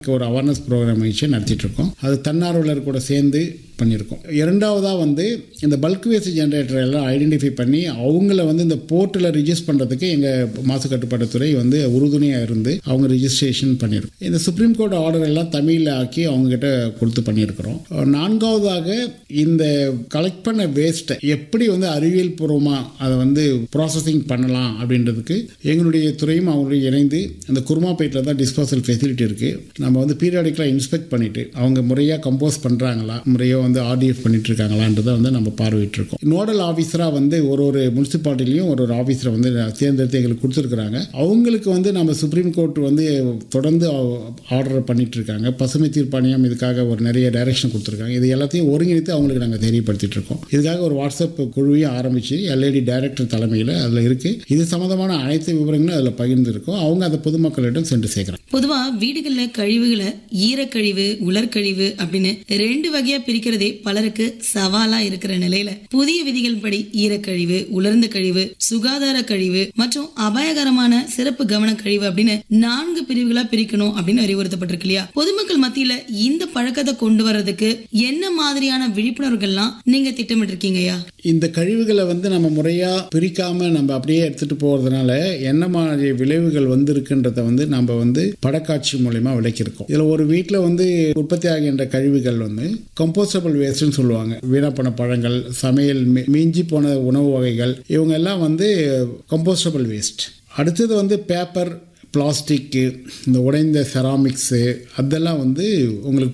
ஒரு awareness program வச்சு நடத்திட்டு இருக்கோம் அது தன்னார்வலர் கூட சேர்ந்து பண்ணியிருக்கோம் இரண்டாவதாக வந்து இந்த பல்க் வேஸ்ட் ஜென்ரேட்டர் எல்லாம் ஐடென்டிஃபை பண்ணி அவங்கள வந்து இந்த போர்ட்டில் ரிஜிஸ்டர் பண்ணுறதுக்கு எங்கள் மாசு கட்டுப்பாட்டுத்துறை வந்து உறுதுணையாக இருந்து அவங்க ரிஜிஸ்ட்ரேஷன் பண்ணியிருக்கோம் இந்த சுப்ரீம் கோர்ட் ஆர்டர் எல்லாம் தமிழில் ஆக்கி அவங்ககிட்ட கொடுத்து பண்ணியிருக்கிறோம் நான்காவதாக இந்த கலெக்ட் பண்ண வேஸ்ட்டை எப்படி வந்து அறிவியல் பூர்வமாக அதை வந்து ப்ராசஸிங் பண்ணலாம் அப்படின்றதுக்கு எங்களுடைய துறையும் அவங்களுடைய இணைந்து அந்த குருமாப்பேட்டில் தான் டிஸ்போசல் ஃபெசிலிட்டி இருக்குது நம்ம வந்து பீரியாடிக்கலாக இன்ஸ்பெக்ட் பண்ணிவிட்டு அவங்க முறையாக கம்போஸ் பண்ணுறாங்களா முறையாக வந்து ஆர்டிஎஃப் பண்ணிட்டு இருக்காங்களான்றதை வந்து நம்ம பார்வையிட்டிருக்கோம் நோடல் ஆஃபீஸராக வந்து ஒரு ஒரு முனிசிபாலிட்டிலையும் ஒரு ஒரு ஆஃபீஸரை வந்து தேர்ந்தெடுத்து எங்களுக்கு கொடுத்துருக்குறாங்க அவங்களுக்கு வந்து நம்ம சுப்ரீம் கோர்ட் வந்து தொடர்ந்து ஆர்டர் பண்ணிட்டு இருக்காங்க பசுமை தீர்ப்பாணையம் இதுக்காக ஒரு நிறைய டைரக்ஷன் கொடுத்துருக்காங்க இது எல்லாத்தையும் ஒருங்கிணைத்து அவங்களுக்கு நாங்கள் தெரியப்படுத்திட்டு இருக்கோம் இதுக்காக ஒரு வாட்ஸ்அப் குழுவையும் ஆரம்பித்து எல்ஐடி டைரக்டர் தலைமையில் அதில் இருக்குது இது சம்மந்தமான அனைத்து விவரங்களும் அதில் பகிர்ந்துருக்கோம் அவங்க அதை பொதுமக்களிடம் சென்று சேர்க்குறாங்க பொதுவா வீடுகள்ல கழிவுகளை ஈரக்கழிவு உலர்கழிவு அப்படின்னு ரெண்டு வகையா பிரிக்கிறதே பலருக்கு சவாலா இருக்கிற நிலையில புதிய விதிகள் படி ஈரக்கழிவு உலர்ந்த கழிவு சுகாதார கழிவு மற்றும் அபாயகரமான சிறப்பு கவன கழிவு அப்படின்னு நான்கு பிரிவுகளா பிரிக்கணும் அப்படின்னு அறிவுறுத்தப்பட்டிருக்கு இல்லையா பொதுமக்கள் மத்தியில இந்த பழக்கத்தை கொண்டு வர்றதுக்கு என்ன மாதிரியான விழிப்புணர்வுகள்லாம் நீங்க திட்டமிட்டிருக்கீங்கய்யா இந்த கழிவுகளை வந்து நம்ம முறையாக பிரிக்காமல் நம்ம அப்படியே எடுத்துகிட்டு போகிறதுனால என்ன மாதிரி விளைவுகள் வந்திருக்குன்றத வந்து நம்ம வந்து படக்காட்சி மூலயமா விளக்கியிருக்கோம் இதில் ஒரு வீட்டில் வந்து உற்பத்தி ஆகின்ற கழிவுகள் வந்து கம்போஸ்டபிள் வேஸ்ட்னு சொல்லுவாங்க வீணாக போன பழங்கள் சமையல் மி- மிஞ்சி போன உணவு வகைகள் இவங்க எல்லாம் வந்து கம்போஸ்டபிள் வேஸ்ட் அடுத்தது வந்து பேப்பர் பிளாஸ்டிக்கு இந்த உடைந்த செராமிக்ஸு அதெல்லாம் வந்து உங்களுக்கு